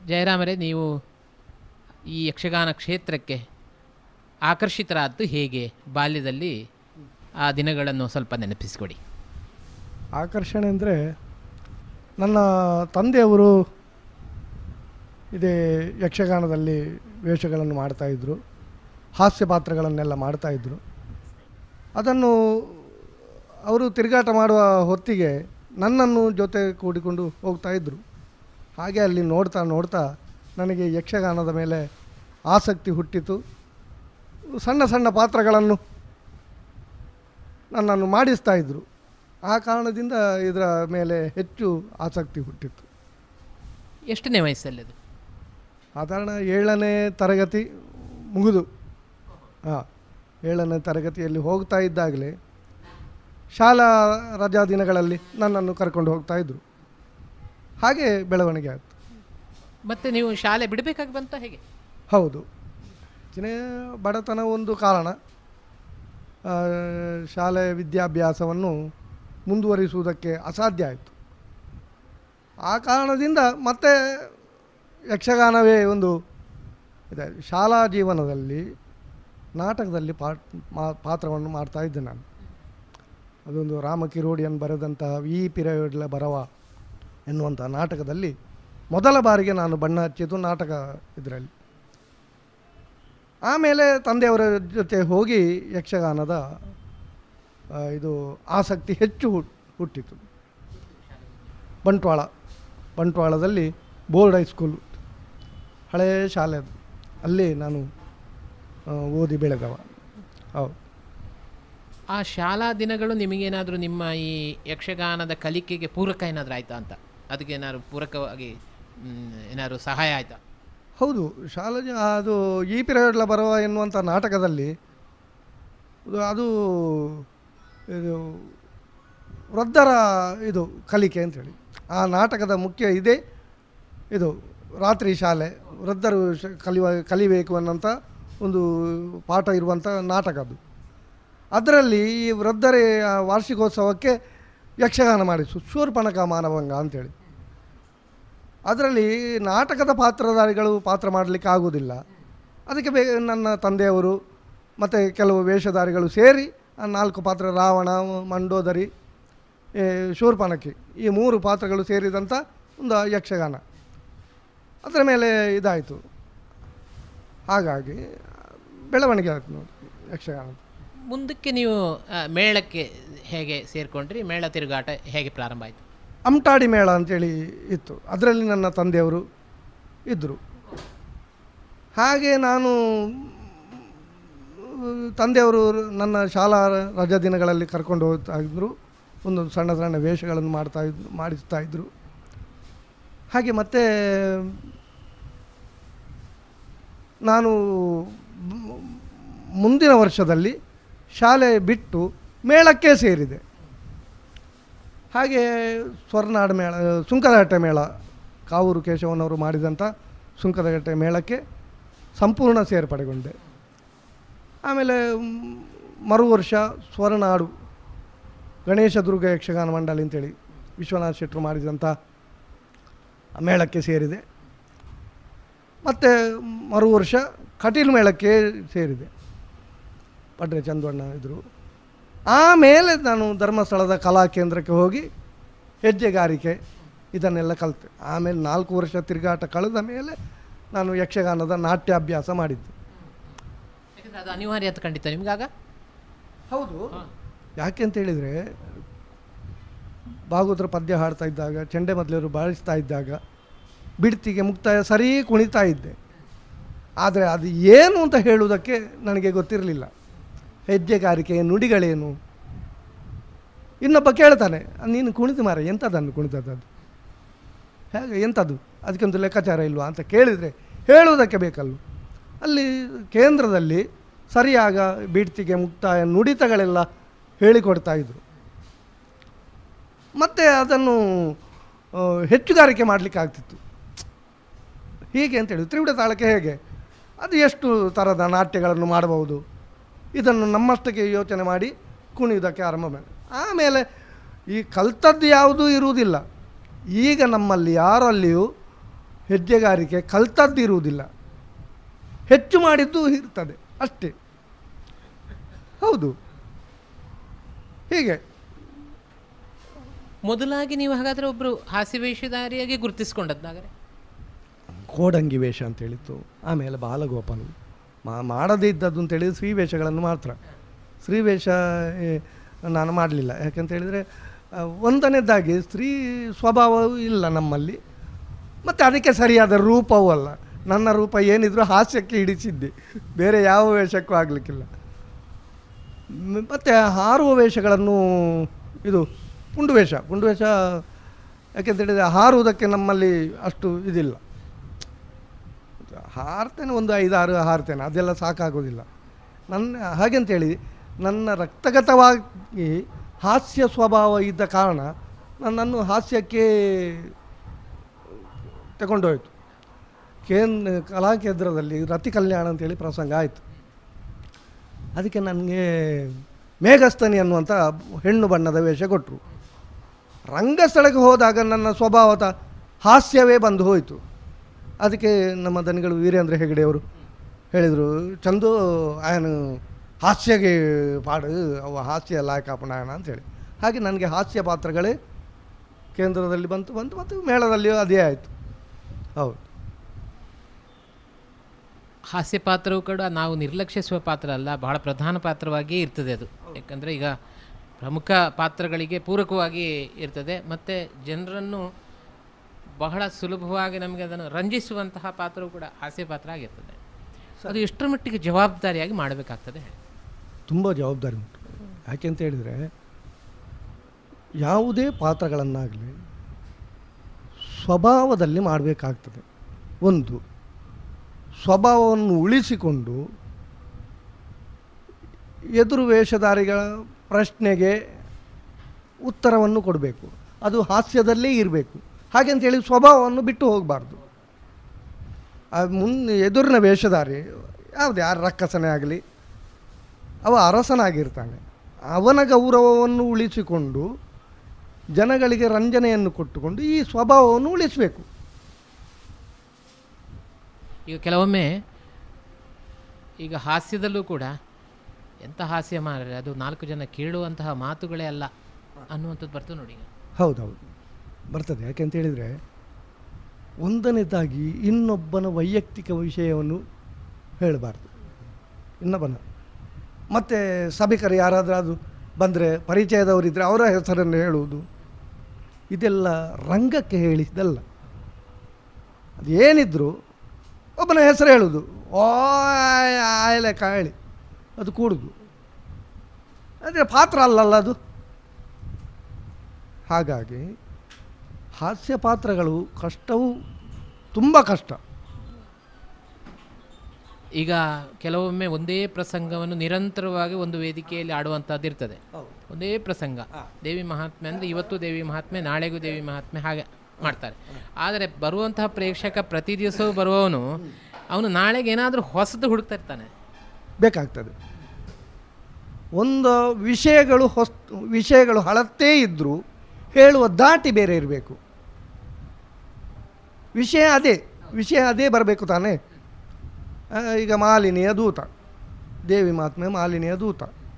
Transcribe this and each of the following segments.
ಜಯರಾಮರೇ ನೀವು ಈ ಯಕ್ಷಗಾನ ಕ್ಷೇತ್ರಕ್ಕೆ ಆಕರ್ಷಿತರಾದ್ದು ಹೇಗೆ ಬಾಲ್ಯದಲ್ಲಿ ಆ ದಿನಗಳನ್ನು ಸ್ವಲ್ಪ ನೆನಪಿಸಿಕೊಡಿ ಆಕರ್ಷಣೆ ಅಂದರೆ ನನ್ನ ತಂದೆಯವರು ಇದೇ ಯಕ್ಷಗಾನದಲ್ಲಿ ವೇಷಗಳನ್ನು ಮಾಡ್ತಾಯಿದ್ರು ಹಾಸ್ಯ ಪಾತ್ರಗಳನ್ನೆಲ್ಲ ಮಾಡ್ತಾಯಿದ್ರು ಅದನ್ನು ಅವರು ತಿರುಗಾಟ ಮಾಡುವ ಹೊತ್ತಿಗೆ ನನ್ನನ್ನು ಜೊತೆ ಕೂಡಿಕೊಂಡು ಹೋಗ್ತಾಯಿದ್ರು ಹಾಗೆ ಅಲ್ಲಿ ನೋಡ್ತಾ ನೋಡ್ತಾ ನನಗೆ ಯಕ್ಷಗಾನದ ಮೇಲೆ ಆಸಕ್ತಿ ಹುಟ್ಟಿತು ಸಣ್ಣ ಸಣ್ಣ ಪಾತ್ರಗಳನ್ನು ನನ್ನನ್ನು ಮಾಡಿಸ್ತಾ ಇದ್ದರು ಆ ಕಾರಣದಿಂದ ಇದರ ಮೇಲೆ ಹೆಚ್ಚು ಆಸಕ್ತಿ ಹುಟ್ಟಿತ್ತು ಎಷ್ಟನೇ ವಯಸ್ಸಲ್ಲಿ ಅದು ಸಾಧಾರಣ ಏಳನೇ ತರಗತಿ ಮುಗಿದು ಹಾಂ ಏಳನೇ ತರಗತಿಯಲ್ಲಿ ಹೋಗ್ತಾ ಇದ್ದಾಗಲೇ ಶಾಲಾ ರಜಾ ದಿನಗಳಲ್ಲಿ ನನ್ನನ್ನು ಕರ್ಕೊಂಡು ಹೋಗ್ತಾ ಇದ್ದರು ಹಾಗೆ ಬೆಳವಣಿಗೆ ಆಯಿತು ಮತ್ತೆ ನೀವು ಶಾಲೆ ಬಿಡಬೇಕಾಗಿ ಬಂತ ಹೇಗೆ ಹೌದು ಚಿನ ಬಡತನ ಒಂದು ಕಾರಣ ಆ, ಶಾಲೆ ವಿದ್ಯಾಭ್ಯಾಸವನ್ನು ಮುಂದುವರಿಸುವುದಕ್ಕೆ ಅಸಾಧ್ಯ ಆಯಿತು ಆ ಕಾರಣದಿಂದ ಮತ್ತೆ ಯಕ್ಷಗಾನವೇ ಒಂದು ಇದೆ ಶಾಲಾ ಜೀವನದಲ್ಲಿ ನಾಟಕದಲ್ಲಿ ಪಾಟ್ ಮಾ- ಪಾತ್ರವನ್ನು ಮಾಡ್ತಾ ಇದ್ದೆ ನಾನು ಅದೊಂದು ರಾಮ ಕಿರೋಡಿಯನ್ ಬರೆದಂತಹ ಈ ಪಿರಿಯಡ್ಲ ಬರವ ಎನ್ನುವಂಥ ನಾಟಕದಲ್ಲಿ ಮೊದಲ ಬಾರಿಗೆ ನಾನು ಬಣ್ಣ ಹಚ್ಚಿದ್ದು ನಾಟಕ ಇದರಲ್ಲಿ ಆಮೇಲೆ ತಂದೆಯವರ ಜೊತೆ ಹೋಗಿ ಯಕ್ಷಗಾನದ ಆ, ಇದು ಆಸಕ್ತಿ ಹೆಚ್ಚು ಹುಟ್- ಹುಟ್ಟಿತು ಬಂಟ್ವಾಳ ಬಂಟ್ವಾಳದಲ್ಲಿ ಬೋರ್ಡ್ ಹೈಸ್ಕೂಲು ಹಳೆಯ ಶಾಲೆ ಅದು ಅಲ್ಲಿ ನಾನು ಆ, ಓದಿ ಬೆಳೆದವ ಹೌದು ಆ ಶಾಲಾ ದಿನಗಳು ನಿಮಗೇನಾದರೂ ನಿಮ್ಮ ಈ ಯಕ್ಷಗಾನದ ಕಲಿಕೆಗೆ ಪೂರಕ ಏನಾದರೂ ಆಯಿತಾ ಅಂತ ಅದಕ್ಕೆ ಏನಾದ್ರು ಪೂರಕವಾಗಿ ಏನಾದರೂ ಸಹಾಯ ಆಯಿತಾ ಹೌದು ಶಾಲಾ ಜ- ಅದು ಈ ಪಿರಿಯಡ್ಲ ಬರುವ ಎನ್ನುವಂಥ ನಾಟಕದಲ್ಲಿ ಅದು- ಅದು ಇದು ವೃದ್ಧರ ಇದು ಕಲಿಕೆ ಅಂತೇಳಿ ಆ ನಾಟಕದ ಮುಖ್ಯ ಇದೇ ಇದು ರಾತ್ರಿ ಶಾಲೆ ವೃದ್ಧರು ಶ- ಕಲಿಯುವ ಕಲಿಬೇಕು ಅನ್ನೋಂಥ ಒಂದು ಪಾಠ ಇರುವಂಥ ನಾಟಕ ಅದು ಅದರಲ್ಲಿ ಈ ವೃದ್ಧರ ಆ ವಾರ್ಷಿಕೋತ್ಸವಕ್ಕೆ ಯಕ್ಷಗಾನ ಮಾಡಿಸು ಶೂರ್ಪಣಕ ಮಾನವಂಗ ಅಂತೇಳಿ ಅದರಲ್ಲಿ ನಾಟಕದ ಪಾತ್ರಧಾರಿಗಳು ಪಾತ್ರ ಮಾಡಲಿಕ್ಕೆ ಆಗುವುದಿಲ್ಲ ಅದಕ್ಕೆ ಬೇ ನನ್ನ ತಂದೆಯವರು ಮತ್ತು ಕೆಲವು ವೇಷಧಾರಿಗಳು ಸೇರಿ ಆ ನಾಲ್ಕು ಪಾತ್ರ ರಾವಣ ಮಂಡೋದರಿ ಏ, ಶೂರ್ಪಣಕಿ ಈ ಮೂರು ಪಾತ್ರಗಳು ಸೇರಿದಂಥ ಒಂದು ಯಕ್ಷಗಾನ ಅದರ ಮೇಲೆ ಇದಾಯಿತು ಹಾಗಾಗಿ ಬೆಳವಣಿಗೆ ಆಯಿತು ನೋಡಿ ಯಕ್ಷಗಾನ ಮುಂದಕ್ಕೆ ನೀವು ಆ, ಮೇಳಕ್ಕೆ ಹೇಗೆ ಸೇರಿಕೊಂಡ್ರಿ ಮೇಳ ತಿರುಗಾಟ ಹೇಗೆ ಪ್ರಾರಂಭ ಆಯಿತು ಅಮ್ಟಾಡಿ ಮೇಳ ಅಂತೇಳಿ ಇತ್ತು ಅದರಲ್ಲಿ ನನ್ನ ತಂದೆಯವರು ಇದ್ದರು ಹಾಗೆ ನಾನು ಮ್, ತಂದೆಯವರು ನನ್ನ ಶಾಲಾ ರಜಾ ದಿನಗಳಲ್ಲಿ ಕರ್ಕೊಂಡು ಹೋಗ್ತಾ ಇದ್ದರು ಒಂದೊಂದು ಸಣ್ಣ ಸಣ್ಣ ವೇಷಗಳನ್ನು ಮಾಡ್ತಾ ಇದ್ರು ಮಾಡಿಸ್ತಾ ಇದ್ದರು ಹಾಗೆ ಮತ್ತೆ ನಾನು ಮ್- ಮುಂದಿನ ವರ್ಷದಲ್ಲಿ ಶಾಲೆ ಬಿಟ್ಟು ಮೇಳಕ್ಕೆ ಸೇರಿದೆ ಹಾಗೆ ಸ್ವರ್ನಾಡು ಮೇಳ ಸುಂಕದಗಟ್ಟೆ ಮೇಳ ಕಾವೂರು ಕೇಶವನವರು ಮಾಡಿದಂಥ ಸುಂಕದಗಟ್ಟೆ ಮೇಳಕ್ಕೆ ಸಂಪೂರ್ಣ ಸೇರ್ಪಡೆಗೊಂಡೆ ಆಮೇಲೆ ಮ್, ಮರು ವರ್ಷ ಸ್ವರ್ನಾಡು ಗಣೇಶ ದುರ್ಗ ಯಕ್ಷಗಾನ ಮಂಡಳಿ ಅಂತೇಳಿ ವಿಶ್ವನಾಥ್ ಶೆಟ್ಟರು ಮಾಡಿದಂಥ ಮೇಳಕ್ಕೆ ಸೇರಿದೆ ಮತ್ತು ಮರು ವರ್ಷ ಕಟೀಲು ಮೇಳಕ್ಕೆ ಸೇರಿದೆ ಪಡ್ರೆ ಚಂದಣ್ಣ ಇದ್ದರು ಆಮೇಲೆ ನಾನು ಧರ್ಮಸ್ಥಳದ ಕಲಾ ಕೇಂದ್ರಕ್ಕೆ ಹೋಗಿ ಹೆಜ್ಜೆಗಾರಿಕೆ ಇದನ್ನೆಲ್ಲ ಕಲಿತೆ ಆಮೇಲೆ ನಾಲ್ಕು ವರ್ಷ ತಿರುಗಾಟ ಕಳೆದ ಮೇಲೆ ನಾನು ಯಕ್ಷಗಾನದ ನಾಟ್ಯಾಭ್ಯಾಸ ಮಾಡಿದ್ದೆ ಯಾಕಂದ್ರೆ ಅದು ಅನಿವಾರ್ಯತೆ ಖಂಡಿತ ನಿಮ್ಗಾಗ ಹೌದು ಯಾಕೆ ಅಂತ ಹೇಳಿದರೆ ಭಾಗವತರ ಪದ್ಯ ಹಾಡ್ತಾ ಇದ್ದಾಗ ಚೆಂಡೆ ಮೊದಲವರು ಬಾರಿಸ್ತಾ ಇದ್ದಾಗ ಬಿಡ್ತಿಗೆ ಮುಕ್ತಾಯ ಸರಿ ಕುಣಿತಾ ಇದ್ದೆ ಆದರೆ ಅದು ಏನು ಅಂತ ಹೇಳುವುದಕ್ಕೆ ನನಗೆ ಗೊತ್ತಿರಲಿಲ್ಲ ಹೆಜ್ಜೆಗಾರಿಕೆ ನುಡಿಗಳೇನು ಇನ್ನೊಬ್ಬ ಕೇಳ್ತಾನೆ ನೀನು ಕುಣಿತು ಮಾರ ಎಂಥದನ್ನು ಕುಣಿತದ್ದು ಹೇಗೆ ಎಂಥದ್ದು ಅದಕ್ಕೊಂದು ಲೆಕ್ಕಾಚಾರ ಇಲ್ವಾ ಅಂತ ಕೇಳಿದರೆ ಹೇಳುವುದಕ್ಕೆ ಬೇಕಲ್ವ ಅಲ್ಲಿ ಕೇಂದ್ರದಲ್ಲಿ ಸರಿಯಾಗ ಬೀಡ್ತಿಗೆ ಮುಕ್ತಾಯ ನುಡಿತಗಳೆಲ್ಲ ಹೇಳಿಕೊಡ್ತಾ ಇದ್ದರು ಮತ್ತು ಅದನ್ನು ಆ, ಹೆಚ್ಚುಗಾರಿಕೆ ಮಾಡಲಿಕ್ಕೆ ಆಗ್ತಿತ್ತು ಹೀಗೆ ಅಂತೇಳಿ ತ್ರಿವಿಡ ತಾಳಕ್ಕೆ ಹೇಗೆ ಅದು ಎಷ್ಟು ಥರದ ನಾಟ್ಯಗಳನ್ನು ಮಾಡಬಹುದು ಇದನ್ನು ನಮ್ಮಷ್ಟಕ್ಕೆ ಯೋಚನೆ ಮಾಡಿ ಕುಣಿಯುವುದಕ್ಕೆ ಆರಂಭ ಮಾಡಿ ಆಮೇಲೆ ಈ ಕಲ್ತದ್ದು ಯಾವುದೂ ಇರುವುದಿಲ್ಲ ಈಗ ನಮ್ಮಲ್ಲಿ ಯಾರಲ್ಲಿಯೂ ಹೆಜ್ಜೆಗಾರಿಕೆ ಕಲ್ತದ್ದಿರುವುದಿಲ್ಲ ಹೆಚ್ಚು ಮಾಡಿದ್ದು ಇರ್ತದೆ ಅಷ್ಟೇ ಹೌದು ಹೀಗೆ ಮೊದಲಾಗಿ ನೀವು ಹಾಗಾದ್ರೆ ಒಬ್ರು ಹಾಸ್ಯ ವೇಷಧಾರಿಯಾಗಿ ಗುರುತಿಸ್ಕೊಂಡದ್ದಾಗರೆ ಕೋಡಂಗಿ ವೇಷ ಅಂತ ಹೇಳಿತ್ತು ಆಮೇಲೆ ಬಾಲಗೋಪಾಲು ಮಾ ಮಾಡದೇ ಇದ್ದದ್ದು ಅಂತ ಹೇಳಿದ್ರೆ ಸ್ತ್ರೀ ವೇಷಗಳನ್ನು ಮಾತ್ರ ಸ್ತ್ರೀ ವೇಷ ಏ, ನಾನು ಮಾಡಲಿಲ್ಲ ಯಾಕಂತ ಹೇಳಿದರೆ ಆ, ಒಂದನೇದಾಗಿ ಸ್ತ್ರೀ ಸ್ವಭಾವವೂ ಇಲ್ಲ ನಮ್ಮಲ್ಲಿ ಮತ್ತು ಅದಕ್ಕೆ ಸರಿಯಾದ ರೂಪವೂ ಅಲ್ಲ ನನ್ನ ರೂಪ ಏನಿದ್ರು ಹಾಸ್ಯಕ್ಕೆ ಹಿಡಿಸಿದ್ದೆ ಬೇರೆ ಯಾವ ವೇಷಕ್ಕೂ ಆಗಲಿಕ್ಕಿಲ್ಲ ಮತ್ತು ಹಾರುವ ವೇಷಗಳನ್ನು ಇದು ಪುಂಡು ವೇಷ ಪುಂಡು ವೇಷ ಯಾಕೆಂತ ಹೇಳಿದರೆ ಹಾರುವುದಕ್ಕೆ ನಮ್ಮಲ್ಲಿ ಅಷ್ಟು ಇದಿಲ್ಲ ಹಾರ್ತೇನೆ ಒಂದು ಐದಾರು ಹಾರ್ತೇನೆ ಅದೆಲ್ಲ ಸಾಕಾಗೋದಿಲ್ಲ ನನ್ನ ಹಾಗೆಂತೇಳಿ ನನ್ನ ರಕ್ತಗತವಾಗಿ ಹಾಸ್ಯ ಸ್ವಭಾವ ಇದ್ದ ಕಾರಣ ನನ್ನನ್ನು ಹಾಸ್ಯಕ್ಕೆ ತಗೊಂಡೋಯ್ತು ಕೇನ್ ಕಲಾಕೇಂದ್ರದಲ್ಲಿ ರತಿ ಕಲ್ಯಾಣ ಅಂತೇಳಿ ಪ್ರಸಂಗ ಆಯಿತು ಅದಕ್ಕೆ ನನಗೆ ಮೇಘಸ್ತನಿ ಅನ್ನುವಂಥ ಹೆಣ್ಣು ಬಣ್ಣದ ವೇಷ ಕೊಟ್ಟರು ರಂಗಸ್ಥಳಕ್ಕೆ ಹೋದಾಗ ನನ್ನ ಸ್ವಭಾವದ ಹಾಸ್ಯವೇ ಬಂದು ಹೋಯಿತು ಅದಕ್ಕೆ ನಮ್ಮ ದನಿಗಳು ವೀರೇಂದ್ರ ಹೆಗಡೆಯವರು ಹೇಳಿದರು ಚಂದು ಆಯನು ಹಾಸ್ಯಗೆ ಪಾಡು ಅವ ಹಾಸ್ಯ ಲಾಯಕಾಪನಾಯಣ ಅಂತೇಳಿ ಹಾಗೆ ನನಗೆ ಹಾಸ್ಯ ಪಾತ್ರಗಳೇ ಕೇಂದ್ರದಲ್ಲಿ ಬಂತು ಬಂತು ಮತ್ತು ಮೇಳದಲ್ಲಿಯೂ ಅದೇ ಆಯಿತು ಹೌದು ಹಾಸ್ಯ ಪಾತ್ರವು ಕೂಡ ನಾವು ನಿರ್ಲಕ್ಷಿಸುವ ಪಾತ್ರ ಅಲ್ಲ ಬಹಳ ಪ್ರಧಾನ ಪಾತ್ರವಾಗಿಯೇ ಇರ್ತದೆ ಅದು ಯಾಕಂದರೆ ಈಗ ಪ್ರಮುಖ ಪಾತ್ರಗಳಿಗೆ ಪೂರಕವಾಗಿ ಇರ್ತದೆ ಮತ್ತು ಜನರನ್ನು ಬಹಳ ಸುಲಭವಾಗಿ ನಮಗೆ ಅದನ್ನು ರಂಜಿಸುವಂತಹ ಪಾತ್ರವು ಕೂಡ ಹಾಸ್ಯ ಪಾತ್ರ ಆಗಿರ್ತದೆ ಅದು ಎಷ್ಟರ ಮಟ್ಟಿಗೆ ಜವಾಬ್ದಾರಿಯಾಗಿ ಮಾಡಬೇಕಾಗ್ತದೆ ತುಂಬ ಜವಾಬ್ದಾರಿ ಉಂಟು ಯಾಕೆಂತ ಹೇಳಿದರೆ ಯಾವುದೇ ಪಾತ್ರಗಳನ್ನಾಗಲಿ ಸ್ವಭಾವದಲ್ಲಿ ಮಾಡಬೇಕಾಗ್ತದೆ ಒಂದು ಸ್ವಭಾವವನ್ನು ಉಳಿಸಿಕೊಂಡು ಎದುರು ವೇಷಧಾರಿಗಳ ಪ್ರಶ್ನೆಗೆ ಉತ್ತರವನ್ನು ಕೊಡಬೇಕು ಅದು ಹಾಸ್ಯದಲ್ಲೇ ಇರಬೇಕು ಹಾಗೆಂತೇಳಿ ಸ್ವಭಾವವನ್ನು ಬಿಟ್ಟು ಹೋಗಬಾರ್ದು ಮುನ್ ಎದುರಿನ ವೇಷಧಾರಿ ಯಾವುದೇ ಯಾರು ರಕ್ಕಸನೇ ಆಗಲಿ ಅವ ಅರಸನಾಗಿರ್ತಾನೆ ಅವನ ಗೌರವವನ್ನು ಉಳಿಸಿಕೊಂಡು ಜನಗಳಿಗೆ ರಂಜನೆಯನ್ನು ಕೊಟ್ಟುಕೊಂಡು ಈ ಸ್ವಭಾವವನ್ನು ಉಳಿಸಬೇಕು ಈಗ ಕೆಲವೊಮ್ಮೆ ಈಗ ಹಾಸ್ಯದಲ್ಲೂ ಕೂಡ ಎಂಥ ಹಾಸ್ಯ ಮಾರ್ರೆ ಅದು ನಾಲ್ಕು ಜನ ಕೇಳುವಂತಹ ಮಾತುಗಳೇ ಅಲ್ಲ ಅನ್ನುವಂಥದ್ದು ಬರ್ತದೆ ನೋಡಿ ಈಗ ಹೌದೌದು ಬರ್ತದೆ ಯಾಕೆಂತ ಹೇಳಿದರೆ ಒಂದನೇದಾಗಿ ಇನ್ನೊಬ್ಬನ ವೈಯಕ್ತಿಕ ವಿಷಯವನ್ನು ಹೇಳಬಾರ್ದು ಇನ್ನೊಬ್ಬನ ಮತ್ತು ಸಭಿಕರು ಯಾರಾದರೂ ಅದು ಬಂದರೆ ಪರಿಚಯದವರಿದ್ದರೆ ಅವರ ಹೆಸರನ್ನು ಹೇಳುವುದು ಇದೆಲ್ಲ ರಂಗಕ್ಕೆ ಹೇಳಿದ್ದಲ್ಲ ಅದು ಏನಿದ್ರು ಒಬ್ಬನ ಹೆಸರು ಹೇಳುವುದು ಓ ಆಯಲೆ ಕಾಳಿ ಅದು ಕೂಡುದು ಆದರೆ ಪಾತ್ರ ಅಲ್ಲಲ್ಲ ಅದು ಹಾಗಾಗಿ ಹಾಸ್ಯ ಪಾತ್ರಗಳು ಕಷ್ಟವು ತುಂಬ ಕಷ್ಟ ಈಗ ಕೆಲವೊಮ್ಮೆ ಒಂದೇ ಪ್ರಸಂಗವನ್ನು ನಿರಂತರವಾಗಿ ಒಂದು ವೇದಿಕೆಯಲ್ಲಿ ಆಡುವಂಥದ್ದು ಇರ್ತದೆ ಒಂದೇ ಪ್ರಸಂಗ ದೇವಿ ಮಹಾತ್ಮೆ ಅಂದರೆ ಇವತ್ತು ದೇವಿ ಮಹಾತ್ಮೆ ನಾಳೆಗೂ ದೇವಿ ಮಹಾತ್ಮೆ ಹಾಗೆ ಮಾಡ್ತಾರೆ ಆದರೆ ಬರುವಂತಹ ಪ್ರೇಕ್ಷಕ ಪ್ರತಿ ದಿವಸವೂ ಬರುವವನು ಅವನು ನಾಳೆಗೆ ಏನಾದರೂ ಹೊಸದು ಹುಡುಕ್ತಾ ಇರ್ತಾನೆ ಬೇಕಾಗ್ತದೆ ಒಂದು ವಿಷಯಗಳು ಹೊಸ ವಿಷಯಗಳು ಹಳತ್ತೇ ಇದ್ದರೂ ಹೇಳುವ ದಾಟಿ ಬೇರೆ ಇರಬೇಕು ವಿಷಯ ಅದೇ ವಿಷಯ ಅದೇ ಬರಬೇಕು ತಾನೇ ಆ, ಈಗ ಮಾಲಿನಿಯ ದೂತ ದೇವಿ ಮಹಾತ್ಮೆ ಮಾಲಿನಿಯ ದೂತ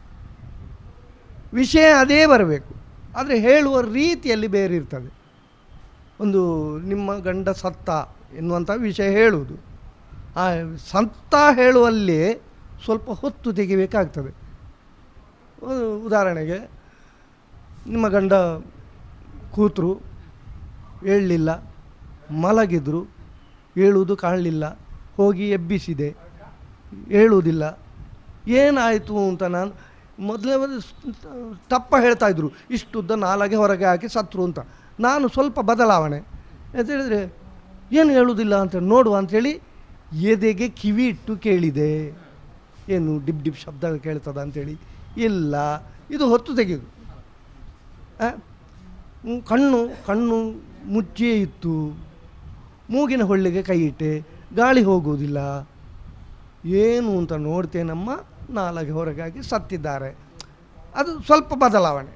ವಿಷಯ ಅದೇ ಬರಬೇಕು ಆದರೆ ಹೇಳುವ ರೀತಿಯಲ್ಲಿ ಬೇರೆ ಇರ್ತದೆ ಒಂದು ನಿಮ್ಮ ಗಂಡ ಸತ್ತ ಎನ್ನುವಂಥ ವಿಷಯ ಹೇಳುವುದು ಆ ಸತ್ತ ಹೇಳುವಲ್ಲಿ ಸ್ವಲ್ಪ ಹೊತ್ತು ತೆಗಿಬೇಕಾಗ್ತದೆ ಉ- ಉದಾಹರಣೆಗೆ ನಿಮ್ಮ ಗಂಡ ಕೂತರು ಏಳಲಿಲ್ಲ ಮಲಗಿದ್ರು ಏಳುವುದು ಕಾಣಲಿಲ್ಲ ಹೋಗಿ ಎಬ್ಬಿಸಿದೆ ಹೇಳುವುದಿಲ್ಲ ಏನಾಯಿತು ಅಂತ ನಾನು ಮೊದಲೇ ಒಂದು ಸ್- ತಪ್ಪ ಹೇಳ್ತಾ ಇದ್ರು ಇಷ್ಟುದ್ದ ನಾಲಗೆ ಹೊರಗೆ ಹಾಕಿ ಸತ್ರು ಅಂತ ನಾನು ಸ್ವಲ್ಪ ಬದಲಾವಣೆ ಅಂತ ಹೇಳಿದರೆ ಏನು ಹೇಳುವುದಿಲ್ಲ ಅಂತ ನೋಡುವ ಅಂಥೇಳಿ ಎದೆಗೆ ಕಿವಿ ಇಟ್ಟು ಕೇಳಿದೆ ಏನು ಡಿಬ್ ಡಿಬ್ ಶಬ್ದ ಕೇಳ್ತದ ಅಂಥೇಳಿ ಇಲ್ಲ ಇದು ಹೊತ್ತು ತೆಗೆದು ಆ? ಹ್ಮ್, ಕಣ್ಣು ಕಣ್ಣು ಮುಚ್ಚಿಯೇ ಇತ್ತು ಮೂಗಿನ ಹೊಳ್ಳಿಗೆ ಕೈ ಇಟ್ಟೆ ಗಾಳಿ ಹೋಗುವುದಿಲ್ಲ ಏನು ಅಂತ ನೋಡ್ತೇನಮ್ಮ ನಾಲಗೆ ಹೊರಗಾಗಿ ಸತ್ತಿದ್ದಾರೆ ಅದು ಸ್ವಲ್ಪ ಬದಲಾವಣೆ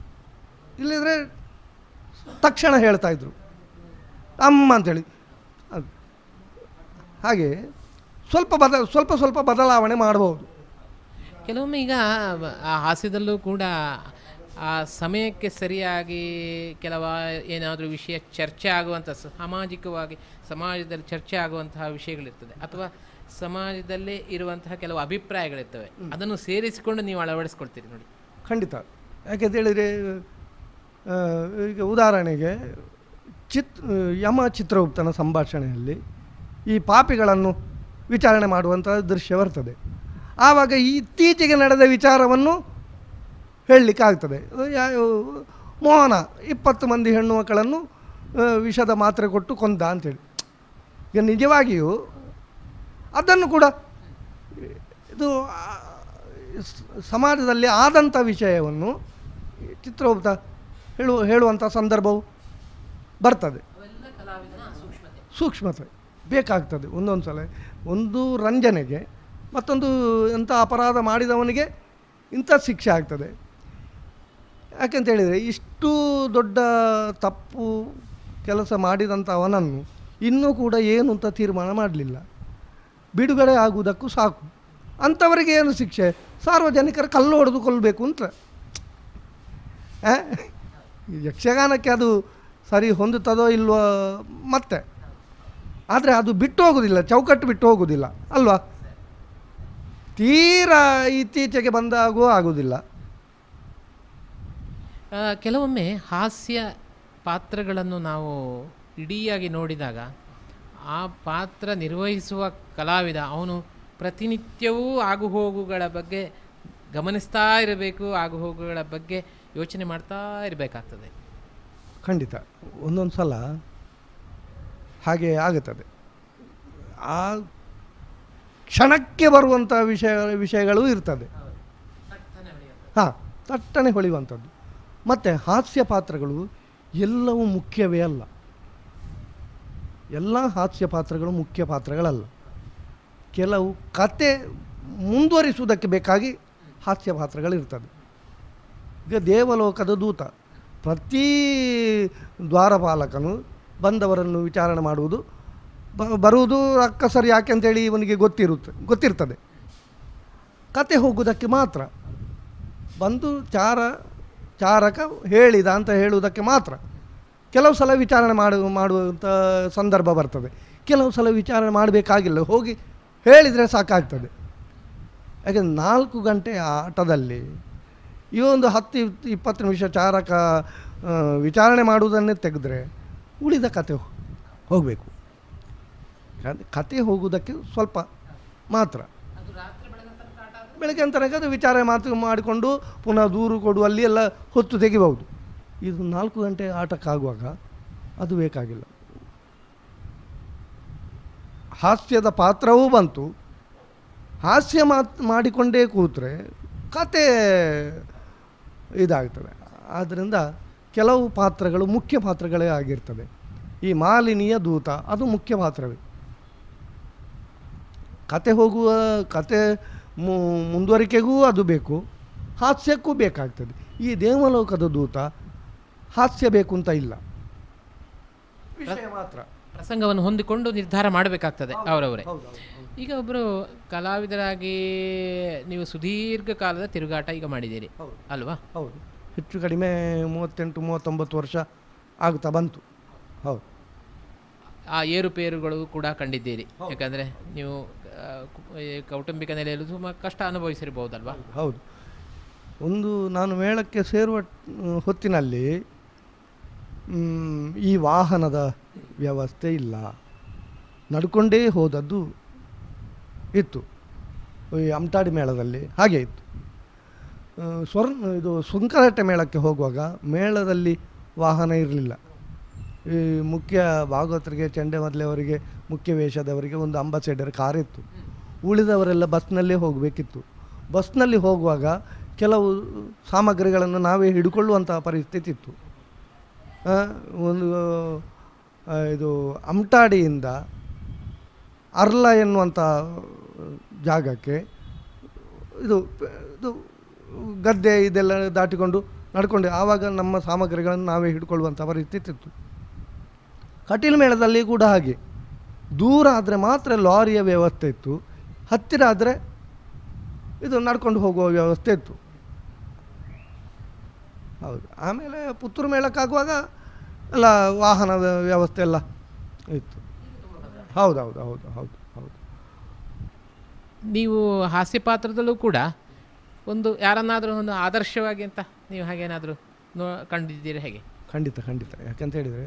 ಇಲ್ಲದ್ರೆ ತಕ್ಷಣ ಹೇಳ್ತಾ ಇದ್ರು ಅಮ್ಮ ಅಂತೇಳಿ ಅದು ಹಾಗೆ ಸ್ವಲ್ಪ ಬದ ಸ್ವಲ್ಪ ಸ್ವಲ್ಪ ಬದಲಾವಣೆ ಮಾಡ್ಬೋದು ಕೆಲವೊಮ್ಮೆ ಈಗ ಆ ಹಾಸ್ಯದಲ್ಲೂ ಕೂಡ ಆ ಸಮಯಕ್ಕೆ ಸರಿಯಾಗಿ ಕೆಲವ ಏನಾದರೂ ವಿಷಯ ಚರ್ಚೆ ಆಗುವಂಥ ಸಾಮಾಜಿಕವಾಗಿ ಸಮಾಜದಲ್ಲಿ ಚರ್ಚೆ ಆಗುವಂತಹ ವಿಷಯಗಳಿರ್ತದೆ ಅಥವಾ ಸಮಾಜದಲ್ಲೇ ಇರುವಂತಹ ಕೆಲವು ಅಭಿಪ್ರಾಯಗಳಿರ್ತವೆ ಅದನ್ನು ಸೇರಿಸಿಕೊಂಡು ನೀವು ಅಳವಡಿಸ್ಕೊಳ್ತೀರಿ ನೋಡಿ ಖಂಡಿತ ಯಾಕೆಂತ ಹೇಳಿದರೆ ಆ, ಈಗ ಉದಾಹರಣೆಗೆ ಚಿತ್ ಯಮ ಚಿತ್ರಗುಪ್ತನ ಸಂಭಾಷಣೆಯಲ್ಲಿ ಈ ಪಾಪಿಗಳನ್ನು ವಿಚಾರಣೆ ಮಾಡುವಂಥ ದೃಶ್ಯ ಬರ್ತದೆ ಆವಾಗ ಈ ಇತ್ತೀಚೆಗೆ ನಡೆದ ವಿಚಾರವನ್ನು ಹೇಳಲಿಕ್ಕಾಗ್ತದೆ ಯಾ- ಮೋಹನ ಇಪ್ಪತ್ತು ಮಂದಿ ಹೆಣ್ಣು ಮಕ್ಕಳನ್ನು ಆ, ವಿಷದ ಮಾತ್ರೆ ಕೊಟ್ಟು ಕೊಂದ ಅಂತೇಳಿ ಈಗ ನಿಜವಾಗಿಯೂ ಅದನ್ನು ಕೂಡ ಇದು ಆ, ಸ- ಸಮಾಜದಲ್ಲಿ ಆದಂಥ ವಿಷಯವನ್ನು ಚಿತ್ರಗುಪ್ತ ಹೇಳುವ ಹೇಳುವಂಥ ಸಂದರ್ಭವು ಬರ್ತದೆ ಸೂಕ್ಷ್ಮತೆ ಬೇಕಾಗ್ತದೆ ಒಂದೊಂದು ಸಲ ಒಂದು ರಂಜನೆಗೆ ಮತ್ತೊಂದು ಎಂಥ ಅಪರಾಧ ಮಾಡಿದವನಿಗೆ ಇಂಥ ಶಿಕ್ಷೆ ಆಗ್ತದೆ ಯಾಕೆಂತ ಹೇಳಿದರೆ ಇಷ್ಟು ದೊಡ್ಡ ತಪ್ಪು ಕೆಲಸ ಮಾಡಿದಂಥ ಅವನನ್ನು ಇನ್ನೂ ಕೂಡ ಏನು ಅಂತ ತೀರ್ಮಾನ ಮಾಡಲಿಲ್ಲ ಬಿಡುಗಡೆ ಆಗುವುದಕ್ಕೂ ಸಾಕು ಅಂಥವರಿಗೆ ಏನು ಶಿಕ್ಷೆ ಸಾರ್ವಜನಿಕರ ಕಲ್ಲು ಹೊಡೆದು ಕೊಲ್ಲಬೇಕು ಅಂತ ಆ? ಯಕ್ಷಗಾನಕ್ಕೆ ಅದು ಸರಿ ಹೊಂದುತ್ತದೋ ಇಲ್ವೋ ಮತ್ತೆ ಆದರೆ ಅದು ಬಿಟ್ಟು ಹೋಗೋದಿಲ್ಲ ಚೌಕಟ್ಟು ಬಿಟ್ಟು ಹೋಗೋದಿಲ್ಲ ಅಲ್ವಾ ತೀರಾ ಇತ್ತೀಚೆಗೆ ಬಂದಾಗೂ ಆಗೋದಿಲ್ಲ ಆ, ಕೆಲವೊಮ್ಮೆ ಹಾಸ್ಯ ಪಾತ್ರಗಳನ್ನು ನಾವು ಇಡೀಯಾಗಿ ನೋಡಿದಾಗ ಆ ಪಾತ್ರ ನಿರ್ವಹಿಸುವ ಕಲಾವಿದ ಅವನು ಪ್ರತಿನಿತ್ಯವೂ ಆಗುಹೋಗುಗಳ ಬಗ್ಗೆ ಗಮನಿಸ್ತಾ ಇರಬೇಕು ಆಗುಹೋಗುಗಳ ಬಗ್ಗೆ ಯೋಚನೆ ಮಾಡ್ತಾ ಇರಬೇಕಾಗ್ತದೆ ಖಂಡಿತ ಒಂದೊಂದು ಸಲ ಹಾಗೆ ಆಗುತ್ತದೆ ಆ ಕ್ಷಣಕ್ಕೆ ಬರುವಂಥ ವಿಷಯ ವಿಷಯಗಳು ಇರ್ತದೆ ಹಾಂ ತಟ್ಟನೆ ಹೊಳೆಯುವಂಥದ್ದು ಮತ್ತು ಹಾಸ್ಯ ಪಾತ್ರಗಳು ಎಲ್ಲವೂ ಮುಖ್ಯವೇ ಅಲ್ಲ ಎಲ್ಲ ಹಾಸ್ಯ ಪಾತ್ರಗಳು ಮುಖ್ಯ ಪಾತ್ರಗಳಲ್ಲ ಕೆಲವು ಕತೆ ಮುಂದುವರಿಸುವುದಕ್ಕೆ ಬೇಕಾಗಿ ಹಾಸ್ಯ ಪಾತ್ರಗಳಿರ್ತದೆ ಈಗ ದೇವಲೋಕದ ದೂತ ಪ್ರತಿ ದ್ವಾರಪಾಲಕನು ಬಂದವರನ್ನು ವಿಚಾರಣೆ ಮಾಡುವುದು ಬ- ಬರುವುದು ಅಕ್ಕಸರಿ ಯಾಕೆ ಅಂತೇಳಿ ಇವನಿಗೆ ಗೊತ್ತಿರುತ್ತೆ ಗೊತ್ತಿರ್ತದೆ ಕತೆ ಹೋಗುವುದಕ್ಕೆ ಮಾತ್ರ ಬಂದು ಚಾರ ಚಾರಕ ಹೇಳಿದ ಅಂತ ಹೇಳುವುದಕ್ಕೆ ಮಾತ್ರ ಕೆಲವು ಸಲ ವಿಚಾರಣೆ ಮಾಡು ಮಾಡುವಂಥ ಸಂದರ್ಭ ಬರ್ತದೆ ಕೆಲವು ಸಲ ವಿಚಾರಣೆ ಮಾಡಬೇಕಾಗಿಲ್ಲ ಹೋಗಿ ಹೇಳಿದರೆ ಸಾಕಾಗ್ತದೆ ಯಾಕೆಂದ್ರೆ ನಾಲ್ಕು ಗಂಟೆ ಆಟದಲ್ಲಿ ಈ ಒಂದು ಹತ್ತು ಇಪ್- ಇಪ್ಪತ್ತು ನಿಮಿಷ ಚಾರಕ ಆ, ವಿಚಾರಣೆ ಮಾಡುವುದನ್ನೇ ತೆಗೆದ್ರೆ ಉಳಿದ ಕತೆ ಹೋಗಬೇಕು ಕತೆ ಹೋಗುವುದಕ್ಕೆ ಸ್ವಲ್ಪ ಮಾತ್ರ ಬೆಳಗ್ಗೆ ತನಕ ಅದು ವಿಚಾರ ಮಾತು ಮಾಡಿಕೊಂಡು ಪುನಃ ದೂರು ಕೊಡುವಲ್ಲಿ ಎಲ್ಲ ಹೊತ್ತು ತೆಗಿಬಹುದು ಇದು ನಾಲ್ಕು ಗಂಟೆ ಆಟಕ್ಕಾಗುವಾಗ ಅದು ಬೇಕಾಗಿಲ್ಲ ಹಾಸ್ಯದ ಪಾತ್ರವೂ ಬಂತು ಹಾಸ್ಯ ಮಾತ್ ಮಾಡಿಕೊಂಡೇ ಕೂತ್ರೆ ಕತೆ ಇದಾಗ್ತದೆ ಆದ್ದರಿಂದ ಕೆಲವು ಪಾತ್ರಗಳು ಮುಖ್ಯ ಪಾತ್ರಗಳೇ ಆಗಿರ್ತದೆ ಈ ಮಾಲಿನಿಯ ದೂತ ಅದು ಮುಖ್ಯ ಪಾತ್ರವೇ ಕತೆ ಹೋಗುವ ಕತೆ ಮು- ಮುಂದುವರಿಕೆಗೂ ಅದು ಬೇಕು ಹಾಸ್ಯಕ್ಕೂ ಬೇಕಾಗ್ತದೆ ಈ ದೇವಲೋಕದ ದೂತ ಹಾಸ್ಯ ಬೇಕು ಅಂತ ಇಲ್ಲ ವಿಷಯ ಮಾತ್ರ ಪ್ರಸಂಗವನ್ನು ಹೊಂದಿಕೊಂಡು ನಿರ್ಧಾರ ಮಾಡಬೇಕಾಗ್ತದೆ ಅವರವರೇ ಹೌದು, ಹೌದು, ಹೌದು. ಈಗ ಒಬ್ಬರು ಕಲಾವಿದರಾಗಿ ನೀವು ಸುದೀರ್ಘ ಕಾಲದ ತಿರುಗಾಟ ಈಗ ಮಾಡಿದ್ದೀರಿ ಹೌದು. ಅಲ್ವಾ ಹೌದು ಹೆಚ್ಚು ಕಡಿಮೆ ಮೂವತ್ತೆಂಟು ಮೂವತ್ತೊಂಬತ್ತು ವರ್ಷ ಆಗುತ್ತಾ ಬಂತು ಹೌದು ಆ ಏರುಪೇರುಗಳು ಕೂಡ ಕಂಡಿದ್ದೀರಿ ಯಾಕಂದರೆ ನೀವು ಆ, ಕು- ಈ ಕೌಟುಂಬಿಕ ನೆಲೆಯಲ್ಲಿ ತುಂಬ ಕಷ್ಟ ಅನುಭವಿಸಿರ್ಬೋದಲ್ವಾ ಹೌದು ಒಂದು ನಾನು ಮೇಳಕ್ಕೆ ಸೇರುವ ಮ್, ಹೊತ್ತಿನಲ್ಲಿ ಮ್, ಈ ವಾಹನದ ವ್ಯವಸ್ಥೆ ಇಲ್ಲ ನಡ್ಕೊಂಡೇ ಹೋದದ್ದು ಇತ್ತು ಈ ಅಮಟಾಡಿ ಮೇಳದಲ್ಲಿ ಹಾಗೆ ಇತ್ತು ಆ, ಸ್ವರ್ಣ ಇದು ಸುಂಕರಟ್ಟೆ ಮೇಳಕ್ಕೆ ಹೋಗುವಾಗ ಮೇಳದಲ್ಲಿ ವಾಹನ ಇರಲಿಲ್ಲ ಈ ಮುಖ್ಯ ಭಾಗವತರಿಗೆ ಚಂಡೆ ಮೊದಲವರಿಗೆ ಮುಖ್ಯ ವೇಷದವರಿಗೆ ಒಂದು ಅಂಬಾಸೆಡರ್ ಕಾರ್ ಇತ್ತು ಉಳಿದವರೆಲ್ಲ ಬಸ್ನಲ್ಲೇ ಹೋಗಬೇಕಿತ್ತು ಬಸ್ನಲ್ಲಿ ಹೋಗುವಾಗ ಕೆಲವು ಸಾಮಗ್ರಿಗಳನ್ನು ನಾವೇ ಹಿಡ್ಕೊಳ್ಳುವಂತಹ ಪರಿಸ್ಥಿತಿ ಇತ್ತು ಆ, ಒಂದು ಆ, ಇದು ಅಮಟಾಡಿಯಿಂದ ಅರ್ಲ ಎನ್ನುವಂಥ ಜಾಗಕ್ಕೆ ಇದು ಇದು ಗದ್ದೆ ಇದೆಲ್ಲ ದಾಟಿಕೊಂಡು ನಡ್ಕೊಂಡು ಆವಾಗ ನಮ್ಮ ಸಾಮಗ್ರಿಗಳನ್ನು ನಾವೇ ಹಿಡ್ಕೊಳ್ಳುವಂಥ ಪರಿಸ್ಥಿತಿ ಇತ್ತು ಕಟೀಲು ಮೇಳದಲ್ಲಿ ಕೂಡ ಹಾಗೆ ದೂರ ಆದರೆ ಮಾತ್ರ ಲಾರಿಯ ವ್ಯವಸ್ಥೆ ಇತ್ತು ಹತ್ತಿರ ಆದರೆ ಇದು ನಡ್ಕೊಂಡು ಹೋಗುವ ವ್ಯವಸ್ಥೆ ಇತ್ತು ಹೌದು ಆಮೇಲೆ ಪುತ್ತೂರು ಮೇಳಕ್ಕಾಗುವಾಗ ಎಲ್ಲ ವಾಹನದ ವ್ಯವಸ್ಥೆ ಎಲ್ಲ ಇತ್ತು ಹೌದು ಹೌದು ಹೌದು ಹೌದು ಹೌದು ನೀವು ಹಾಸ್ಯ ಪಾತ್ರದಲ್ಲೂ ಕೂಡ ಒಂದು ಯಾರನ್ನಾದರೂ ಒಂದು ಆದರ್ಶವಾಗಿ ಅಂತ ನೀವು ಹಾಗೇನಾದರೂ ನೋ ಕಂಡಿದ್ದೀರಿ ಹೇಗೆ ಖಂಡಿತ ಖಂಡಿತ ಯಾಕಂತ ಹೇಳಿದರೆ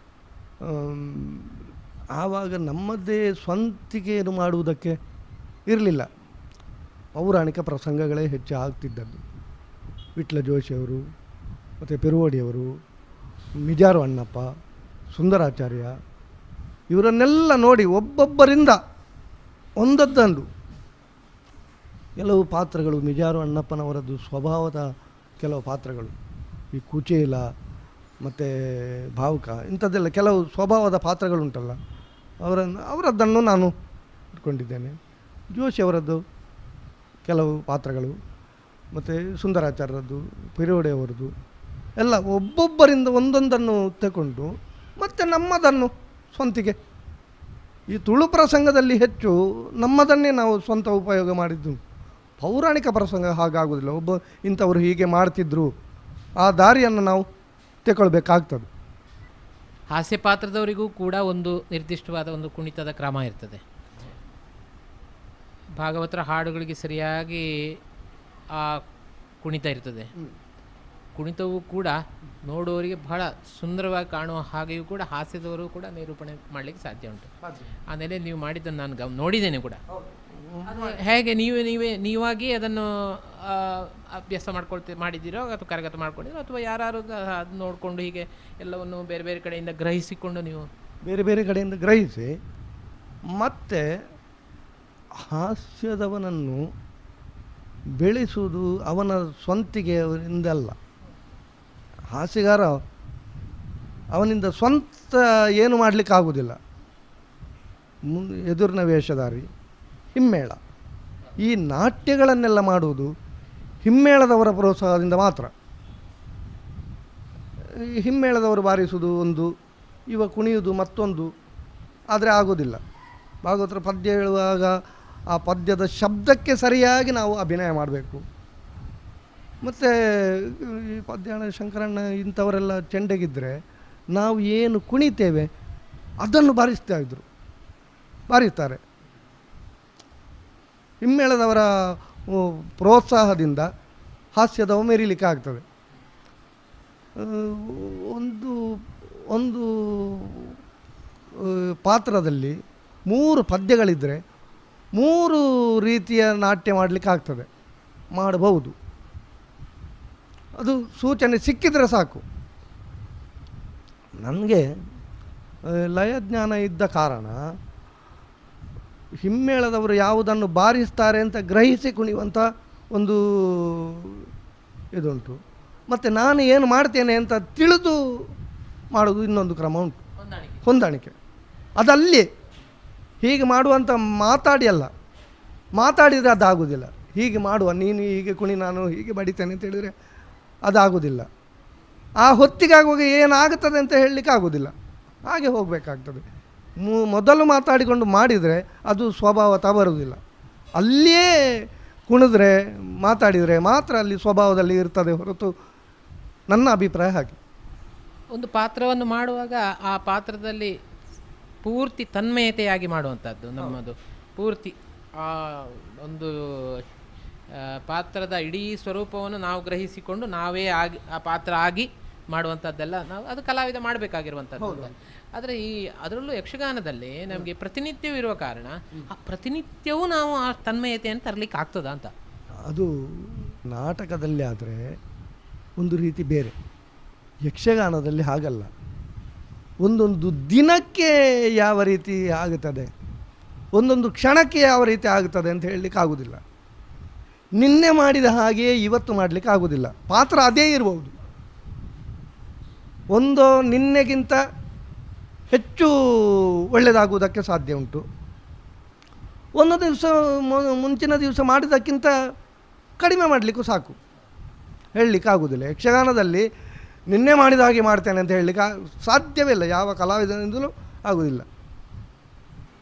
ಆವಾಗ ನಮ್ಮದೇ ಸ್ವಂತಿಕೆ ಏನು ಮಾಡುವುದಕ್ಕೆ ಇರಲಿಲ್ಲ ಪೌರಾಣಿಕ ಪ್ರಸಂಗಗಳೇ ಹೆಚ್ಚು ಆಗ್ತಿದ್ದದ್ದು ವಿಟ್ಲ ಜೋಶಿಯವರು ಮತ್ತು ಪೆರುವಡಿಯವರು ಮಿಜಾರು ಅಣ್ಣಪ್ಪ ಸುಂದರಾಚಾರ್ಯ ಇವರನ್ನೆಲ್ಲ ನೋಡಿ ಒಬ್ಬೊಬ್ಬರಿಂದ ಒಂದೊಂದು ಕೆಲವು ಪಾತ್ರಗಳು ಮಿಜಾರು ಅಣ್ಣಪ್ಪನವರದ್ದು ಸ್ವಭಾವದ ಕೆಲವು ಪಾತ್ರಗಳು ಈ ಕುಚೇಲ ಮತ್ತು ಭಾವುಕ ಇಂಥದ್ದೆಲ್ಲ ಕೆಲವು ಸ್ವಭಾವದ ಪಾತ್ರಗಳುಂಟಲ್ಲ ಅವರನ್ನು ಅವರದ್ದನ್ನು ನಾನು ಇಟ್ಕೊಂಡಿದ್ದೇನೆ ಜೋಶಿ ಅವರದ್ದು ಕೆಲವು ಪಾತ್ರಗಳು ಮತ್ತು ಸುಂದರಾಚಾರ್ಯರದ್ದು ಪಿರೋಡೆಯವರದ್ದು ಎಲ್ಲ ಒಬ್ಬೊಬ್ಬರಿಂದ ಒಂದೊಂದನ್ನು ತಗೊಂಡು ಮತ್ತು ನಮ್ಮದನ್ನು ಸ್ವಂತಿಗೆ ಈ ತುಳು ಪ್ರಸಂಗದಲ್ಲಿ ಹೆಚ್ಚು ನಮ್ಮದನ್ನೇ ನಾವು ಸ್ವಂತ ಉಪಯೋಗ ಮಾಡಿದ್ದು ಪೌರಾಣಿಕ ಪ್ರಸಂಗ ಹಾಗಾಗುವುದಿಲ್ಲ ಒಬ್ಬ ಇಂಥವರು ಹೀಗೆ ಮಾಡ್ತಿದ್ರು ಆ ದಾರಿಯನ್ನು ನಾವು ತಗೊಳ್ಬೇಕಾಗ್ತದೆ ಹಾಸ್ಯ ಪಾತ್ರದವರಿಗೂ ಕೂಡ ಒಂದು ನಿರ್ದಿಷ್ಟವಾದ ಒಂದು ಕುಣಿತದ ಕ್ರಮ ಇರ್ತದೆ ಭಾಗವತರ ಹಾಡುಗಳಿಗೆ ಸರಿಯಾಗಿ ಆ ಕುಣಿತ ಇರ್ತದೆ ಕುಣಿತವು ಕೂಡ ನೋಡುವವರಿಗೆ ಬಹಳ ಸುಂದರವಾಗಿ ಕಾಣುವ ಹಾಗೆಯೂ ಕೂಡ ಹಾಸ್ಯದವರು ಕೂಡ ನಿರೂಪಣೆ ಮಾಡಲಿಕ್ಕೆ ಸಾಧ್ಯ ಉಂಟು ಆ ನೆಲೆ ನೀವು ಮಾಡಿದ್ದನ್ನು ನಾನು ಗಮ್ ನೋಡಿದ್ದೇನೆ ಕೂಡ ಅದು ಹೇಗೆ ನೀವು ನೀವೇ ನೀವಾಗಿ ಅದನ್ನು ಆ, ಅಭ್ಯಾಸ ಮಾಡ್ಕೊಳ್ತಿ ಮಾಡಿದ್ದೀರೋ ಅಥವಾ ಕರಗತ ಮಾಡ್ಕೊಂಡಿರೋ ಅಥವಾ ಯಾರು ಅದು ನೋಡಿಕೊಂಡು ಹೀಗೆ ಎಲ್ಲವನ್ನು ಬೇರೆ ಬೇರೆ ಕಡೆಯಿಂದ ಗ್ರಹಿಸಿಕೊಂಡು ನೀವು ಬೇರೆ ಬೇರೆ ಕಡೆಯಿಂದ ಗ್ರಹಿಸಿ ಮತ್ತು ಹಾಸ್ಯದವನನ್ನು ಬೆಳೆಸುವುದು ಅವನ ಸ್ವಂತಿಗೆ ಅವರಿಂದಲ್ಲ ಹಾಸ್ಯಗಾರ ಅವನಿಂದ ಸ್ವಂತ ಏನು ಮಾಡಲಿಕ್ಕೆ ಆಗುವುದಿಲ್ಲ ಮುನ್ ಎದುರಿನ ವೇಷಧಾರಿ ಹಿಮ್ಮೇಳ ಈ ನಾಟ್ಯಗಳನ್ನೆಲ್ಲ ಮಾಡುವುದು ಹಿಮ್ಮೇಳದವರ ಪ್ರೋತ್ಸಾಹದಿಂದ ಮಾತ್ರ ಈ ಹಿಮ್ಮೇಳದವರು ಬಾರಿಸುವುದು ಒಂದು ಇವ ಕುಣಿಯುವುದು ಮತ್ತೊಂದು ಆದರೆ ಆಗೋದಿಲ್ಲ ಭಾಗವತರ ಪದ್ಯ ಹೇಳುವಾಗ ಆ ಪದ್ಯದ ಶಬ್ದಕ್ಕೆ ಸರಿಯಾಗಿ ನಾವು ಅಭಿನಯ ಮಾಡಬೇಕು ಮತ್ತು ಈ ಪದ್ಯಾಣ ಶಂಕರಣ್ಣ ಇಂಥವರೆಲ್ಲ ಚೆಂಡೆಗಿದ್ದರೆ ನಾವು ಏನು ಕುಣಿತೇವೆ ಅದನ್ನು ಬಾರಿಸ್ತಾ ಇದ್ದರು ಬಾರಿಸ್ತಾರೆ ಹಿಮ್ಮೇಳದವರ ಓ, ಪ್ರೋತ್ಸಾಹದಿಂದ ಹಾಸ್ಯದವ ಮೆರೀಲಿಕ್ಕೆ ಆಗ್ತದೆ ಆ, ಒಂದು ಒಂದು ಆ, ಪಾತ್ರದಲ್ಲಿ ಮೂರು ಪದ್ಯಗಳಿದ್ದರೆ ಮೂರು ರೀತಿಯ ನಾಟ್ಯ ಮಾಡಲಿಕ್ಕೆ ಆಗ್ತದೆ ಮಾಡಬಹುದು ಅದು ಸೂಚನೆ ಸಿಕ್ಕಿದರೆ ಸಾಕು ನನಗೆ ಲಯಜ್ಞಾನ ಇದ್ದ ಕಾರಣ ಹಿಮ್ಮೇಳದವರು ಯಾವುದನ್ನು ಬಾರಿಸ್ತಾರೆ ಅಂತ ಗ್ರಹಿಸಿ ಕುಣಿಯುವಂಥ ಒಂದು ಇದುಂಟು ಮತ್ತು ನಾನು ಏನು ಮಾಡ್ತೇನೆ ಅಂತ ತಿಳಿದು ಮಾಡೋದು ಇನ್ನೊಂದು ಕ್ರಮ ಉಂಟು ಹೊಂದಾಣಿಕೆ ಅದಲ್ಲಿ ಹೀಗೆ ಮಾಡುವಂಥ ಮಾತಾಡಿ ಅಲ್ಲ ಮಾತಾಡಿದರೆ ಅದಾಗುವುದಿಲ್ಲ ಹೀಗೆ ಮಾಡುವ ನೀನು ಹೀಗೆ ಕುಣಿ ನಾನು ಹೀಗೆ ಬಡಿತೇನೆ ಅಂತ ಹೇಳಿದರೆ ಅದಾಗುವುದಿಲ್ಲ ಆ ಹೊತ್ತಿಗಾಗುವಾಗ ಏನಾಗುತ್ತದೆ ಅಂತ ಹೇಳಲಿಕ್ಕೆ ಆಗೋದಿಲ್ಲ ಹಾಗೆ ಹೋಗಬೇಕಾಗ್ತದೆ ಮು- ಮೊದಲು ಮಾತಾಡಿಕೊಂಡು ಮಾಡಿದರೆ ಅದು ಸ್ವಭಾವತಃ ಬರುವುದಿಲ್ಲ ಅಲ್ಲಿಯೇ ಕುಣಿದ್ರೆ ಮಾತಾಡಿದರೆ ಮಾತ್ರ ಅಲ್ಲಿ ಸ್ವಭಾವದಲ್ಲಿ ಇರ್ತದೆ ಹೊರತು ನನ್ನ ಅಭಿಪ್ರಾಯ ಹಾಗೆ ಒಂದು ಪಾತ್ರವನ್ನು ಮಾಡುವಾಗ ಆ ಪಾತ್ರದಲ್ಲಿ ಪೂರ್ತಿ ತನ್ಮಯತೆಯಾಗಿ ಮಾಡುವಂಥದ್ದು ನಮ್ಮದು ಪೂರ್ತಿ ಆ ಒಂದು ಆ, ಪಾತ್ರದ ಇಡೀ ಸ್ವರೂಪವನ್ನು ನಾವು ಗ್ರಹಿಸಿಕೊಂಡು ನಾವೇ ಆಗಿ ಆ ಪಾತ್ರ ಆಗಿ ಮಾಡುವಂಥದ್ದೆಲ್ಲ ನಾವು ಅದು ಕಲಾವಿದ ಮಾಡಬೇಕಾಗಿರುವಂಥದ್ದು ಆದರೆ ಈ ಅದರಲ್ಲೂ ಯಕ್ಷಗಾನದಲ್ಲಿ ನಮಗೆ ಪ್ರತಿನಿತ್ಯವೂ ಇರುವ ಕಾರಣ ಆ ಪ್ರತಿನಿತ್ಯವೂ ನಾವು ಆ ತನ್ಮಯತೆಯನ್ನು ತರಲಿಕ್ಕೆ ಆಗ್ತದಾ ಅಂತ ಅದು ನಾಟಕದಲ್ಲಿ ಆದರೆ ಒಂದು ರೀತಿ ಬೇರೆ ಯಕ್ಷಗಾನದಲ್ಲಿ ಹಾಗಲ್ಲ ಒಂದೊಂದು ದಿನಕ್ಕೆ ಯಾವ ರೀತಿ ಆಗುತ್ತದೆ ಒಂದೊಂದು ಕ್ಷಣಕ್ಕೆ ಯಾವ ರೀತಿ ಆಗುತ್ತದೆ ಅಂತ ಹೇಳಲಿಕ್ಕೆ ಆಗುವುದಿಲ್ಲ ನಿನ್ನೆ ಮಾಡಿದ ಹಾಗೆಯೇ ಇವತ್ತು ಮಾಡಲಿಕ್ಕೆ ಆಗುವುದಿಲ್ಲ ಪಾತ್ರ ಅದೇ ಇರಬಹುದು ಒಂದು ನಿನ್ನೆಗಿಂತ ಹೆಚ್ಚು ಒಳ್ಳೆಯದಾಗುವುದಕ್ಕೆ ಸಾಧ್ಯ ಉಂಟು ಒಂದು ದಿವಸ ಮು- ಮುಂಚಿನ ದಿವಸ ಮಾಡಿದ್ದಕ್ಕಿಂತ ಕಡಿಮೆ ಮಾಡಲಿಕ್ಕೂ ಸಾಕು ಹೇಳಲಿಕ್ಕೆ ಆಗುವುದಿಲ್ಲ ಯಕ್ಷಗಾನದಲ್ಲಿ ನಿನ್ನೆ ಮಾಡಿದ ಹಾಗೆ ಮಾಡ್ತೇನೆ ಅಂತ ಹೇಳಲಿಕ್ಕೆ ಆ- ಸಾಧ್ಯವೇ ಇಲ್ಲ ಯಾವ ಕಲಾವಿದನಿಂದಲೂ ಆಗುವುದಿಲ್ಲ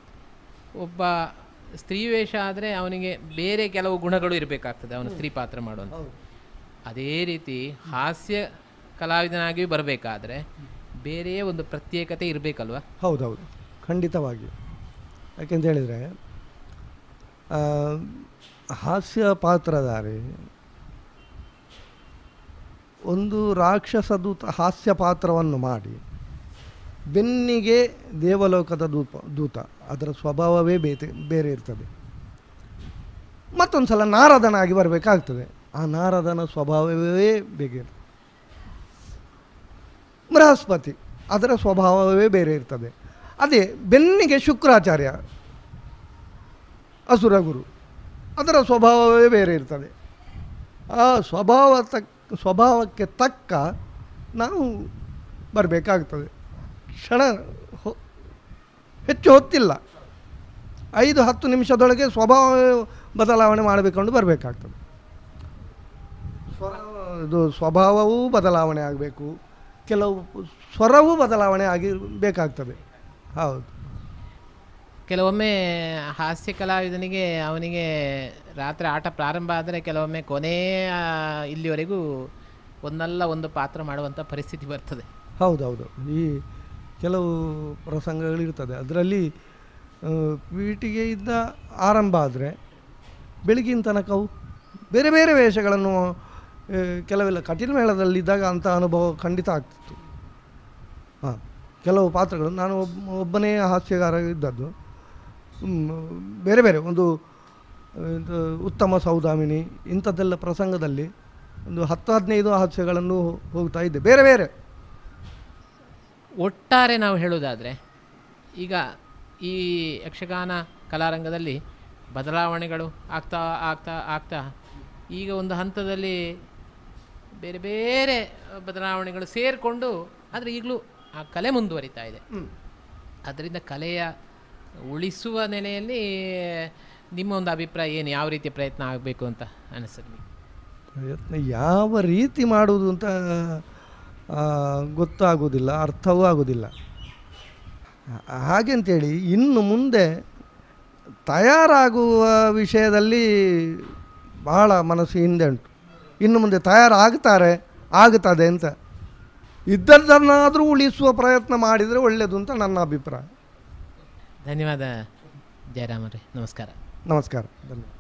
ಒಬ್ಬ ಸ್ತ್ರೀ ವೇಷ ಆದರೆ ಅವನಿಗೆ ಬೇರೆ ಕೆಲವು ಗುಣಗಳು ಇರಬೇಕಾಗ್ತದೆ ಅವನು ಸ್ತ್ರೀ ಪಾತ್ರ ಮಾಡುವಂಥ ಅದೇ ರೀತಿ ಹಾಸ್ಯ ಕಲಾವಿದನಾಗಿ ಬರಬೇಕಾದ್ರೆ ಬೇರೆಯೇ ಒಂದು ಪ್ರತ್ಯೇಕತೆ ಇರಬೇಕಲ್ವಾ ಹೌದೌದು ಖಂಡಿತವಾಗಿ ಯಾಕೆಂತ ಹೇಳಿದರೆ ಹಾಸ್ಯ ಪಾತ್ರಧಾರಿ ಒಂದು ರಾಕ್ಷಸ ದೂತ ಹಾಸ್ಯ ಪಾತ್ರವನ್ನು ಮಾಡಿ ಬೆನ್ನಿಗೆ ದೇವಲೋಕದ ದೂಪ ದೂತ ಅದರ ಸ್ವಭಾವವೇ ಬೇತೆ ಬೇರೆ ಇರ್ತದೆ ಮತ್ತೊಂದು ಸಲ ನಾರದನಾಗಿ ಬರಬೇಕಾಗ್ತದೆ ಆ ನಾರದನ ಸ್ವಭಾವವೇ ಬೇರೆ ಇರ್ತದೆ ಬೃಹಸ್ಪತಿ ಅದರ ಸ್ವಭಾವವೇ ಬೇರೆ ಇರ್ತದೆ ಅದೇ ಬೆನ್ನಿಗೆ ಶುಕ್ರಾಚಾರ್ಯ ಅಸುರ ಗುರು ಅದರ ಸ್ವಭಾವವೇ ಬೇರೆ ಇರ್ತದೆ ಆ ಸ್ವಭಾವ ತಕ್ಕ ಸ್ವಭಾವಕ್ಕೆ ತಕ್ಕ ನಾವು ಬರಬೇಕಾಗ್ತದೆ ಕ್ಷಣ ಹೊ- ಹೆಚ್ಚು ಹೊತ್ತಿಲ್ಲ ಐದು ಹತ್ತು ನಿಮಿಷದೊಳಗೆ ಸ್ವಭಾವ ಬದಲಾವಣೆ ಮಾಡಬೇಕೊಂಡು ಬರಬೇಕಾಗ್ತದೆ ಸ್ವರ ಇದು ಸ್ವಭಾವವೂ ಬದಲಾವಣೆ ಆಗಬೇಕು ಕೆಲವು ಸ್ವರವೂ ಬದಲಾವಣೆ ಆಗಿ ಬೇಕಾಗ್ತದೆ ಹೌದು ಕೆಲವೊಮ್ಮೆ ಹಾಸ್ಯ ಕಲಾವಿದನಿಗೆ ಅವನಿಗೆ ರಾತ್ರಿ ಆಟ ಪ್ರಾರಂಭ ಆದರೆ ಕೆಲವೊಮ್ಮೆ ಕೊನೆಯ ಇಲ್ಲಿವರೆಗೂ ಒಂದಲ್ಲ ಒಂದು ಪಾತ್ರ ಮಾಡುವಂಥ ಪರಿಸ್ಥಿತಿ ಬರ್ತದೆ ಹೌದೌದು ಈ ಕೆಲವು ಪ್ರಸಂಗಗಳಿರ್ತದೆ ಅದರಲ್ಲಿ ಆ, ಪೀಠಿಗೆಯಿಂದ ಆರಂಭ ಆದರೆ ಬೆಳಗಿನ ತನಕವು ಬೇರೆ ಬೇರೆ ವೇಷಗಳನ್ನು ಆ, ಕೆಲವೆಲ್ಲ ಕಠಿಣ ಮೇಳದಲ್ಲಿದ್ದಾಗ ಅಂಥ ಅನುಭವ ಖಂಡಿತ ಆಗ್ತಿತ್ತು ಹಾಂ ಕೆಲವು ಪಾತ್ರಗಳು ನಾನು ಒಬ್ಬ ಒಬ್ಬನೇ ಹಾಸ್ಯಗಾರ ಇದ್ದದ್ದು ಹ್ಮ್, ಬೇರೆ ಬೇರೆ ಒಂದು ಆ, ಇದು ಉತ್ತಮ ಸೌದಾಮಿನಿ ಇಂಥದ್ದೆಲ್ಲ ಪ್ರಸಂಗದಲ್ಲಿ ಒಂದು ಹತ್ತು ಹದಿನೈದು ಹಾಸ್ಯಗಳನ್ನು ಹೋಗ್ತಾ ಇದ್ದೆ ಬೇರೆ ಬೇರೆ ಒಟ್ಟಾರೆ ನಾವು ಹೇಳೋದಾದರೆ ಈಗ ಈ ಯಕ್ಷಗಾನ ಕಲಾರಂಗದಲ್ಲಿ ಬದಲಾವಣೆಗಳು ಆಗ್ತಾ ಆಗ್ತಾ ಆಗ್ತಾ ಈಗ ಒಂದು ಹಂತದಲ್ಲಿ ಬೇರೆ ಬೇರೆ ಬದಲಾವಣೆಗಳು ಸೇರಿಕೊಂಡು ಆದರೆ ಈಗಲೂ ಆ ಕಲೆ ಮುಂದುವರಿತಾ ಇದೆ ಅದರಿಂದ ಕಲೆಯ ಉಳಿಸುವ ನೆಲೆಯಲ್ಲಿ ನಿಮ್ಮ ಒಂದು ಅಭಿಪ್ರಾಯ ಏನು ಯಾವ ರೀತಿಯ ಪ್ರಯತ್ನ ಆಗಬೇಕು ಅಂತ ಅನಿಸ್ತದೆ ನಿಮಗೆ ಪ್ರಯತ್ನ ಯಾವ ರೀತಿ ಮಾಡುವುದು ಅಂತ ಆ, ಗೊತ್ತಾಗೋದಿಲ್ಲ ಅರ್ಥವೂ ಆಗೋದಿಲ್ಲ ಹಾ- ಹಾಗೆಂತೇಳಿ ಇನ್ನು ಮುಂದೆ ತಯಾರಾಗುವ ವಿಷಯದಲ್ಲಿ ಬಹಳ ಮನಸ್ಸು ಹಿಂದೆ ಉಂಟು ಇನ್ನು ಮುಂದೆ ತಯಾರಾಗ್ತಾರೆ ಆಗುತ್ತದೆ ಅಂತ ಇದ್ದದ್ದನ್ನಾದರೂ ಉಳಿಸುವ ಪ್ರಯತ್ನ ಮಾಡಿದರೆ ಒಳ್ಳೆಯದು ಅಂತ ನನ್ನ ಅಭಿಪ್ರಾಯ ಧನ್ಯವಾದ ಜಯರಾಮರೇ ನಮಸ್ಕಾರ ನಮಸ್ಕಾರ ಧನ್ಯವಾದ